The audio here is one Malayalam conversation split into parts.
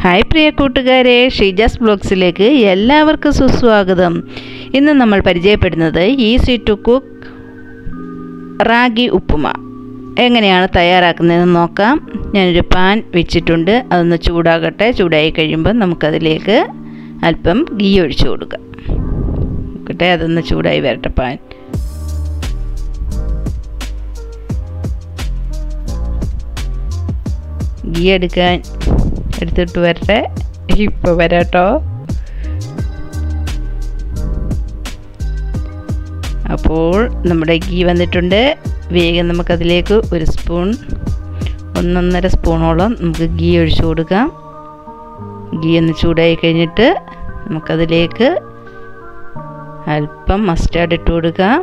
ഹായ് പ്രിയ കൂട്ടുകാരെ ഷീജാസ് ബ്ലോഗ്സിലേക്ക് എല്ലാവർക്കും സുസ്വാഗതം ഇന്ന് നമ്മൾ പരിചയപ്പെടുന്നത് easy to cook ragi upma എങ്ങനെയാണ് തയ്യാറാക്കുന്നതെന്ന് നോക്കാം ഞാനൊരു പാൻ വെച്ചിട്ടുണ്ട് അതൊന്ന് ചൂടാകട്ടെ ചൂടായി കഴിയുമ്പോൾ നമുക്കതിലേക്ക് അല്പം ഗീ ഒഴിച്ചു കൊടുക്കാം നോക്കട്ടെ അതൊന്ന് ചൂടായി വരട്ടെ പാൻ ഗീ എടുക്കാൻ എടുത്തിട്ട് വരട്ടെ ഇപ്പോൾ വരാട്ടോ അപ്പോൾ നമ്മുടെ ഗീ വന്നിട്ടുണ്ട് വേഗം നമുക്കതിലേക്ക് ഒരു സ്പൂൺ ഒന്നൊന്നര സ്പൂണോളം നമുക്ക് ഗീ ഒഴിച്ചു കൊടുക്കാം ഗീ ഒന്ന് ചൂടായി കഴിഞ്ഞിട്ട് നമുക്കതിലേക്ക് അല്പം മസ്റ്റാർഡ് ഇട്ട് കൊടുക്കാം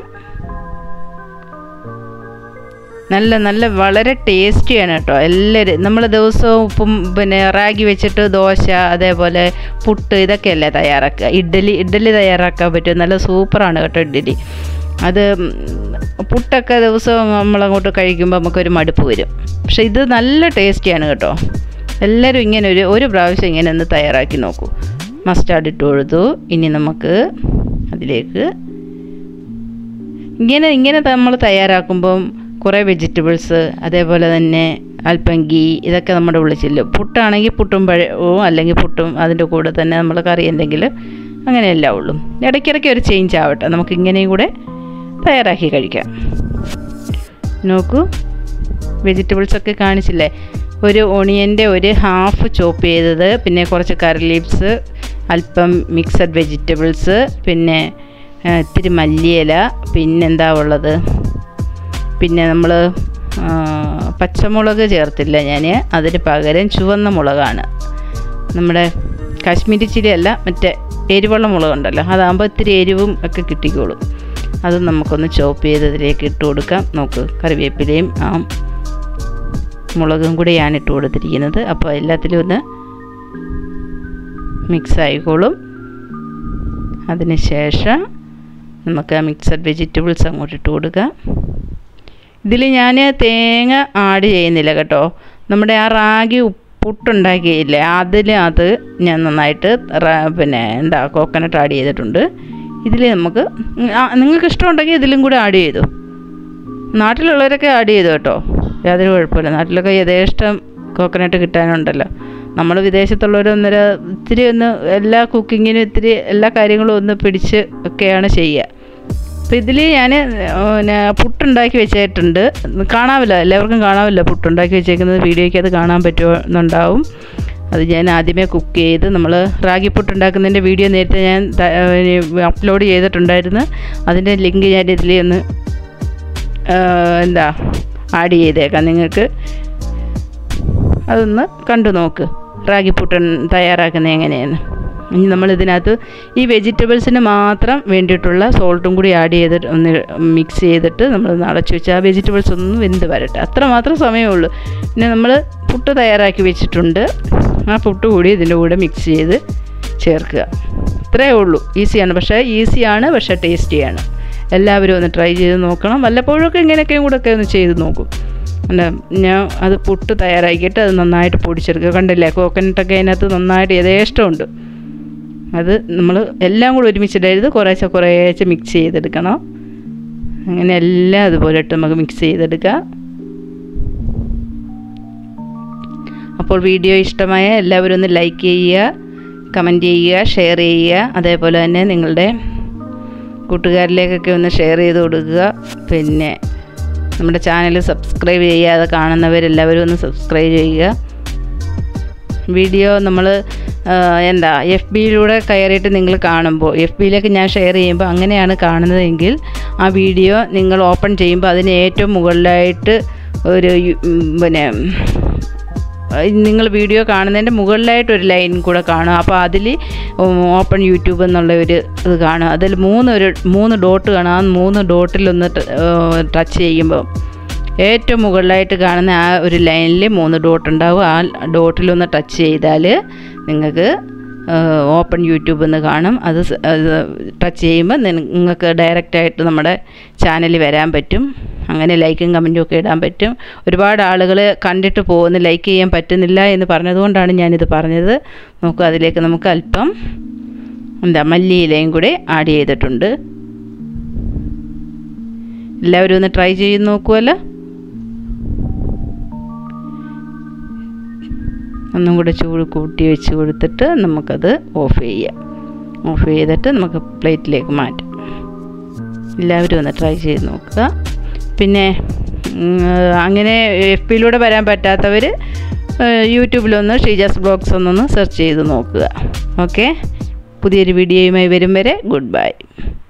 നല്ല നല്ല വളരെ ടേസ്റ്റിയാണ് കേട്ടോ എല്ലാവരും നമ്മൾ ദിവസവും ഉപ്പും പിന്നെ റാഗി വെച്ചിട്ട് ദോശ അതേപോലെ പുട്ട് ഇതൊക്കെയല്ലേ തയ്യാറാക്കുക ഇഡ്ഡലി ഇഡ്ഡലി തയ്യാറാക്കാൻ പറ്റും നല്ല സൂപ്പറാണ് കേട്ടോ ഇഡ്ഡലി അത് പുട്ടൊക്കെ ദിവസവും നമ്മളങ്ങോട്ട് കഴിക്കുമ്പോൾ നമുക്കൊരു മടുപ്പ് വരും പക്ഷെ ഇത് നല്ല ടേസ്റ്റിയാണ് കേട്ടോ എല്ലാവരും ഇങ്ങനെ ഒരു ഒരു പ്രാവശ്യം ഇങ്ങനെ ഒന്ന് തയ്യാറാക്കി നോക്കൂ മസ്റ്റാർഡ് ഇട്ട് കൊടുത്തു ഇനി നമുക്ക് അതിലേക്ക് ഇങ്ങനെ ഇങ്ങനെ നമ്മൾ തയ്യാറാക്കുമ്പം കുറേ വെജിറ്റബിൾസ് അതേപോലെ തന്നെ അല്പം ഗീ ഇതൊക്കെ നമ്മുടെ ഉള്ളിൽ ചെല്ലും പുട്ടാണെങ്കിൽ പുട്ടും പഴവും അല്ലെങ്കിൽ പുട്ടും അതിൻ്റെ കൂടെ തന്നെ നമ്മൾ കറി എന്തെങ്കിലും അങ്ങനെയല്ല ഉള്ളൂ ഇടയ്ക്കിടയ്ക്ക് ഒരു ചേഞ്ച് ആവട്ടെ നമുക്ക് ഇങ്ങനെയും കൂടെ തയ്യാറാക്കി കഴിക്കാം നോക്കൂ വെജിറ്റബിൾസൊക്കെ കാണിച്ചില്ലേ ഒരു ഓണിയൻ്റെ ഒരു ഹാഫ് ചോപ്പ് ചെയ്തത് പിന്നെ കുറച്ച് കറി ലീവ്സ് അല്പം മിക്സഡ് വെജിറ്റബിൾസ് പിന്നെ ഇത്തിരി മല്ലിയില പിന്നെന്താ ഉള്ളത് പിന്നെ നമ്മൾ പച്ചമുളക് ചേർത്തില്ല ഞാൻ അതിന് പകരം ചുവന്ന മുളകാണ് നമ്മുടെ കാശ്മീരി ചില്ലി അല്ല മറ്റേ എരിവുള്ള മുളകുണ്ടല്ലോ അതാകുമ്പോൾ ഇത്തിരി എരിവും ഒക്കെ കിട്ടിക്കോളും അത് നമുക്കൊന്ന് ചോപ്പ് ചെയ്ത് അതിലേക്ക് ഇട്ട് കൊടുക്കാം നോക്ക് കറിവേപ്പിലയും ആ മുളകും കൂടിയാണ് ഇട്ട് കൊടുത്തിരിക്കുന്നത് അപ്പോൾ എല്ലാത്തിലും ഒന്ന് മിക്സ് ആയിക്കോളും അതിന് ശേഷം നമുക്ക് ആ മിക്സഡ് വെജിറ്റബിൾസ് അങ്ങോട്ട് ഇട്ട് കൊടുക്കാം ഇതിൽ ഞാൻ തേങ്ങ ആഡ് ചെയ്യുന്നില്ല കേട്ടോ നമ്മുടെ ആ റാഗി പുട്ടുണ്ടാക്കിയില്ലേ അതിൽ അത് ഞാൻ നന്നായിട്ട് പിന്നെ എന്താ കോക്കനട്ട് ആഡ് ചെയ്തിട്ടുണ്ട് ഇതിൽ നമുക്ക് നിങ്ങൾക്ക് ഇഷ്ടമുണ്ടെങ്കിൽ ഇതിലും കൂടെ ആഡ് ചെയ്തു നാട്ടിലുള്ളവരൊക്കെ ആഡ് ചെയ്തു കേട്ടോ യാതൊരു കുഴപ്പമില്ല നാട്ടിലൊക്കെ യഥേഷ്ടം കോക്കനട്ട് കിട്ടാനുണ്ടല്ലോ നമ്മൾ വിദേശത്തുള്ളവർ ഒന്നര ഇത്തിരി ഒന്ന് എല്ലാ കുക്കിങ്ങിനും ഇത്തിരി എല്ലാ കാര്യങ്ങളും ഒന്ന് പിടിച്ച് ഒക്കെയാണ് ചെയ്യുക അപ്പോൾ ഇതിൽ ഞാൻ പിന്നെ പുട്ടുണ്ടാക്കി വെച്ചിട്ടുണ്ട് കാണാമല്ലോ എല്ലാവർക്കും കാണാമല്ലോ പുട്ടുണ്ടാക്കി വെച്ചേക്കുന്നത് വീഡിയോയ്ക്ക് അത് കാണാൻ പറ്റുന്നുണ്ടാവും അത് ഞാൻ ആദ്യമേ കുക്ക് ചെയ്ത് നമ്മൾ റാഗി പുട്ടുണ്ടാക്കുന്നതിൻ്റെ വീഡിയോ നേരത്തെ ഞാൻ അപ്ലോഡ് ചെയ്തിട്ടുണ്ടായിരുന്നു അതിൻ്റെ ലിങ്ക് ഞാൻ ഇതിൽ ഒന്ന് എന്താ ആഡ് ചെയ്തേക്കാം നിങ്ങൾക്ക് അതൊന്ന് കണ്ടു നോക്ക് റാഗി പുട്ടൻ തയ്യാറാക്കുന്നത് എങ്ങനെയാണ് ഇനി നമ്മൾ ഇതിനകത്ത് ഈ വെജിറ്റബിൾസിന് മാത്രം വേണ്ടിയിട്ടുള്ള സോൾട്ടും കൂടി ആഡ് ചെയ്തിട്ട് ഒന്ന് മിക്സ് ചെയ്തിട്ട് നമ്മൾ അടച്ചു വെച്ച് ആ വെജിറ്റബിൾസ് ഒന്ന് വെന്ത് വരട്ടെ അത്ര മാത്രം സമയമുള്ളൂ പിന്നെ നമ്മൾ പുട്ട് തയ്യാറാക്കി വെച്ചിട്ടുണ്ട് ആ പുട്ട് കൂടി ഇതിൻ്റെ കൂടെ മിക്സ് ചെയ്ത് ചേർക്കുക ഇത്രയേ ഉള്ളൂ ഈസിയാണ് പക്ഷേ ഈസിയാണ് പക്ഷേ ടേസ്റ്റിയാണ് എല്ലാവരും ഒന്ന് ട്രൈ ചെയ്ത് നോക്കണം വല്ലപ്പോഴൊക്കെ ഇങ്ങനെയൊക്കെയും കൂടെ ഒക്കെ ഒന്ന് ചെയ്ത് നോക്കും അല്ല ഞാൻ അത് പുട്ട് തയ്യാറാക്കിയിട്ട് അത് നന്നായിട്ട് പൊടിച്ചെടുക്കുക കണ്ടില്ലേ കോക്കനട്ടൊക്കെ അതിനകത്ത് നന്നായിട്ട് യഥേഷ്ടമുണ്ട് അത് നമ്മൾ എല്ലാം കൂടെ ഒരുമിച്ചിടരുത് കുറേശ്ശെ കുറേശ്ശെ മിക്സ് ചെയ്തെടുക്കണം അങ്ങനെ എല്ലാം അതുപോലെ ഇട്ട് നമുക്ക് മിക്സ് ചെയ്തെടുക്കാം അപ്പോൾ വീഡിയോ ഇഷ്ടമായ എല്ലാവരും ഒന്ന് ലൈക്ക് ചെയ്യുക കമൻറ്റ് ചെയ്യുക ഷെയർ ചെയ്യുക അതേപോലെ തന്നെ നിങ്ങളുടെ കൂട്ടുകാരിലേക്കൊക്കെ ഒന്ന് ഷെയർ ചെയ്ത് കൊടുക്കുക പിന്നെ നമ്മുടെ ചാനൽ സബ്സ്ക്രൈബ് ചെയ്യാതെ കാണുന്നവരെല്ലാവരും ഒന്ന് സബ്സ്ക്രൈബ് ചെയ്യുക വീഡിയോ നമ്മൾ എന്താ എഫ് ബിയിലൂടെ കയറിയിട്ട് നിങ്ങൾ കാണുമ്പോൾ എഫ് ബിയിലേക്ക് ഞാൻ ഷെയർ ചെയ്യുമ്പോൾ അങ്ങനെയാണ് കാണുന്നതെങ്കിൽ ആ വീഡിയോ നിങ്ങൾ ഓപ്പൺ ചെയ്യുമ്പോൾ അതിന് ഏറ്റവും മുകളിലായിട്ട് ഒരു പിന്നെ നിങ്ങൾ വീഡിയോ കാണുന്നതിൻ്റെ മുകളിലായിട്ട് ഒരു ലൈൻ കൂടെ കാണും അപ്പോൾ അതിൽ ഓപ്പൺ യൂട്യൂബ് എന്നുള്ള ഒരു ഇത് കാണും അതിൽ മൂന്ന് ഒരു മൂന്ന് ഡോട്ട് കാണും ആ മൂന്ന് ഡോട്ടിലൊന്ന് ടച്ച് ചെയ്യുമ്പോൾ ഏറ്റവും മുകളിലായിട്ട് കാണുന്ന ആ ഒരു ലൈനിൽ മൂന്ന് ഡോട്ട് ഉണ്ടാവും ആ ഡോട്ടിലൊന്ന് ടച്ച് ചെയ്താൽ നിങ്ങൾക്ക് ഓപ്പൺ യൂട്യൂബ് എന്ന് കാണും അത് ടച്ച് ചെയ്യുമ്പോൾ നിങ്ങൾക്ക് ഡയറക്റ്റായിട്ട് നമ്മുടെ ചാനലിൽ വരാൻ പറ്റും അങ്ങനെ ലൈക്കും കമൻറ്റും ഒക്കെ ഇടാൻ പറ്റും ഒരുപാട് ആളുകൾ കണ്ടിട്ട് പോകുന്നു ലൈക്ക് ചെയ്യാൻ പറ്റുന്നില്ല എന്ന് പറഞ്ഞതുകൊണ്ടാണ് ഞാനിത് പറഞ്ഞത് നോക്കൂ അതിലേക്ക് നമുക്ക് അല്പം എന്താ മല്ലിയിലയും കൂടി ആഡ് ചെയ്തിട്ടുണ്ട് എല്ലാവരും ഒന്ന് ട്രൈ ചെയ്ത് നോക്കുമല്ലോ ഒന്നും കൂടെ ചൂട് കൂട്ടി വെച്ച് കൊടുത്തിട്ട് നമുക്കത് ഓഫ് ചെയ്യാം ഓഫ് ചെയ്തിട്ട് നമുക്ക് പ്ലേറ്റിലേക്ക് മാറ്റാം എല്ലാവരും ഒന്ന് ട്രൈ ചെയ്ത് നോക്കുക പിന്നെ ഉം, അങ്ങനെ എഫ് പിയിലൂടെ വരാൻ പറ്റാത്തവർ യൂട്യൂബിലൊന്ന് ഷീജാസ് ബ്ലോഗ്സ് ഒന്നൊന്ന് സെർച്ച് ചെയ്ത് നോക്കുക ഓക്കെ പുതിയൊരു വീഡിയോയുമായി വരും വരെ ഗുഡ് ബൈ